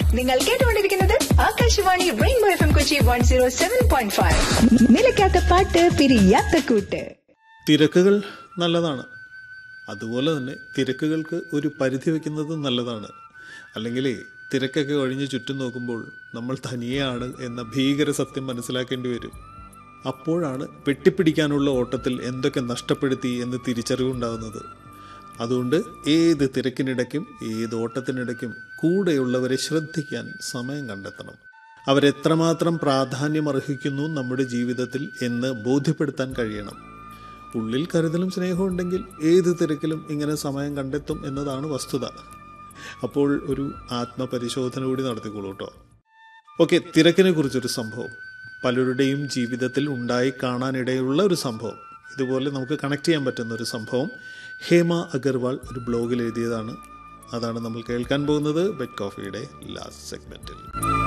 നിങ്ങൾ കേട്ടുകൊണ്ടിരിക്കുന്നത് Akashvani rainbow F M Kochi one zero seven point five നിലയ്ക്കാത്ത പാട്ട് പിരിയാത്ത കൂട്ട് തിരക്കുകൾ നല്ലതാണ് അതുപോലെ തന്നെ തിരക്കുകൾക്ക് ഒരു പരിധി വയ്ക്കുന്നത് നല്ലതാണ് അല്ലെങ്കിൽ തിരക്കൊക്കെ ഒഴിഞ്ഞ് ചുറ്റും നോക്കുമ്പോൾ നമ്മൾ തനിയെയാണ് എന്ന ഭീകര സത്യം മനസ്സിലാക്കേണ്ടി വരും അപ്പോഴാണ് വെട്ടിപ്പിടിക്കാനുള്ള ഓട്ടത്തിൽ എന്തൊക്കെ നഷ്ടപ്പെടുത്തി എന്ന് തിരിച്ചറിവുണ്ടാകുന്നത് അതുകൊണ്ട് ഏത് തിരക്കിനിടയ്ക്കും ഏത് ഓട്ടത്തിനിടയ്ക്കും കൂടെയുള്ളവരെ ശ്രദ്ധിക്കാൻ സമയം കണ്ടെത്തണം അവരെത്രമാത്രം പ്രാധാന്യം അർഹിക്കുന്നു നമ്മുടെ ജീവിതത്തിൽ എന്ന് ബോധ്യപ്പെടുത്താൻ കഴിയണം ഉള്ളിൽ കരുതലും സ്നേഹവും ഉണ്ടെങ്കിൽ ഏത് തിരക്കിലും ഇങ്ങനെ സമയം കണ്ടെത്തും എന്നതാണ് വസ്തുത അപ്പോൾ ഒരു ആത്മപരിശോധന കൂടി നടത്തിക്കോളൂ കേട്ടോ ഓക്കെ തിരക്കിനെ കുറിച്ചൊരു സംഭവം പലരുടെയും ജീവിതത്തിൽ ഉണ്ടായി കാണാനിടയുള്ള ഒരു സംഭവം ഇതുപോലെ നമുക്ക് കണക്ട് ചെയ്യാൻ പറ്റുന്ന ഒരു സംഭവം ഹേമ അഗർവാൾ ഒരു ബ്ലോഗിൽ എഴുതിയതാണ് അതാണ് നമ്മൾ കേൾക്കാൻ പോകുന്നത് ബെഡ് കോഫിയുടെ ലാസ്റ്റ് സെഗ്മെന്റിൽ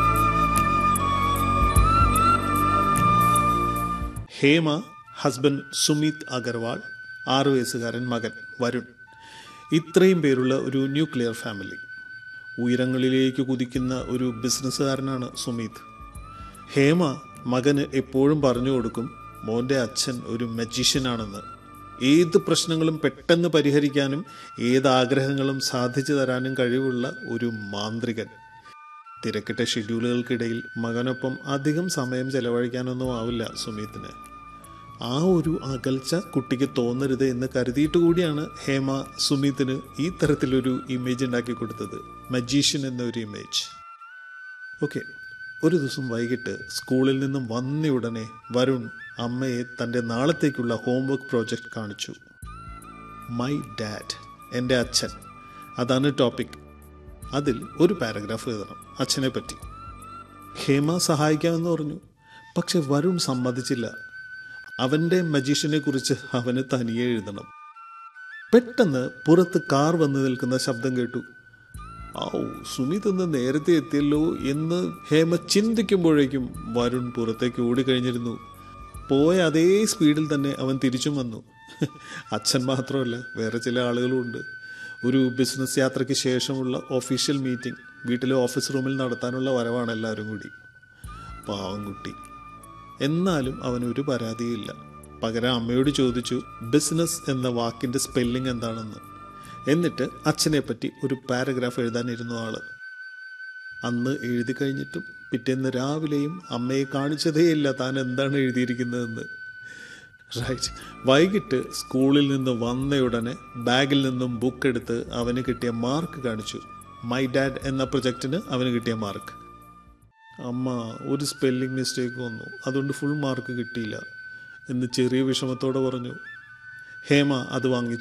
ഹേമ ഹസ്ബൻഡ് സുമിത് അഗർവാൾ ആറു വയസ്സുകാരൻ മകൻ വരുൺ ഇത്രയും പേരുള്ള ഒരു ന്യൂക്ലിയർ ഫാമിലി ഉയരങ്ങളിലേക്ക് കുതിക്കുന്ന ഒരു ബിസിനസ്സുകാരനാണ് സുമിത് ഹേമ മകന് എപ്പോഴും പറഞ്ഞു കൊടുക്കും മോൻ്റെ അച്ഛൻ ഒരു മജീഷ്യനാണെന്ന് ഏത് പ്രശ്നങ്ങളും പെട്ടെന്ന് പരിഹരിക്കാനും ഏത് ആഗ്രഹങ്ങളും സാധിച്ചു തരാനും കഴിവുള്ള ഒരു മാന്ത്രികൻ തിരക്കിട്ട ഷെഡ്യൂളുകൾക്കിടയിൽ മകനൊപ്പം അധികം സമയം ചെലവഴിക്കാനൊന്നും ആവില്ല സുമിത്തിന് ആ ഒരു അകൽച്ച കുട്ടിക്ക് തോന്നരുത് എന്ന് കരുതിയിട്ട് കൂടിയാണ് ഹേമ സുമിത്തിന് ഈ തരത്തിലൊരു ഇമേജ് ഉണ്ടാക്കി കൊടുത്തത് മജീഷ്യൻ എന്നൊരു ഇമേജ് ഓക്കെ ഒരു ദിവസം വൈകിട്ട് സ്കൂളിൽ നിന്നും വന്ന ഉടനെ വരുൺ അമ്മയെ തൻ്റെ നാളത്തേക്കുള്ള ഹോംവർക്ക് പ്രോജക്റ്റ് കാണിച്ചു മൈ ഡാഡ് എൻ്റെ അച്ഛൻ അതാണ് ടോപ്പിക് അതിൽ ഒരു പാരഗ്രാഫ് എഴുതണം അച്ഛനെ പറ്റി ഹേമ സഹായിക്കാമെന്ന് പറഞ്ഞു പക്ഷെ വരുൺ സമ്മതിച്ചില്ല അവൻ്റെ മജീഷ്യനെ കുറിച്ച് അവന് തനിയെ എഴുതണം പെട്ടെന്ന് പുറത്ത് കാർ വന്നു നിൽക്കുന്ന ശബ്ദം കേട്ടു ഔ സുമിത് ഇന്ന് നേരത്തെ എത്തിയല്ലോ എന്ന് ഹേമ ചിന്തിക്കുമ്പോഴേക്കും വരുൺ പുറത്തേക്ക് ഓടിക്കഴിഞ്ഞിരുന്നു പോയ അതേ സ്പീഡിൽ തന്നെ അവൻ തിരിച്ചും വന്നു അച്ഛൻ മാത്രമല്ല വേറെ ചില ആളുകളും ഉണ്ട് ഒരു ബിസിനസ് യാത്രയ്ക്ക് ശേഷമുള്ള ഒഫീഷ്യൽ മീറ്റിംഗ് വീട്ടിലെ ഓഫീസ് റൂമിൽ നടത്താനുള്ള വരവാണ് എല്ലാവരും കൂടി പാവം കുട്ടി എന്നാലും അവനൊരു പരാതിയില്ല പകരം അമ്മയോട് ചോദിച്ചു ബിസിനസ് എന്ന വാക്കിന്റെ സ്പെല്ലിംഗ് എന്താണെന്ന് എന്നിട്ട് അച്ഛനെ പറ്റി ഒരു പാരഗ്രാഫ് എഴുതാനിരുന്നു ആള് അന്ന് എഴുതി കഴിഞ്ഞിട്ടും പിറ്റേന്ന് രാവിലെയും അമ്മയെ കാണിച്ചതേയില്ല താൻ എന്താണ് എഴുതിയിരിക്കുന്നതെന്ന് റൈറ്റ് വൈകിട്ട് സ്കൂളിൽ നിന്ന് വന്നയുടനെ ബാഗിൽ നിന്നും ബുക്ക് എടുത്ത് അവന് കിട്ടിയ മാർക്ക് കാണിച്ചു മൈ ഡാഡ് എന്ന പ്രൊജക്റ്റിന് അവന് കിട്ടിയ മാർക്ക് അമ്മ ഒരു സ്പെല്ലിംഗ് മിസ്റ്റേക്ക് വന്നു അതുകൊണ്ട് ഫുൾ മാർക്ക് കിട്ടിയില്ല എന്ന് ചെറിയ വിഷമത്തോടെ പറഞ്ഞു ഹേമ അത് വാങ്ങി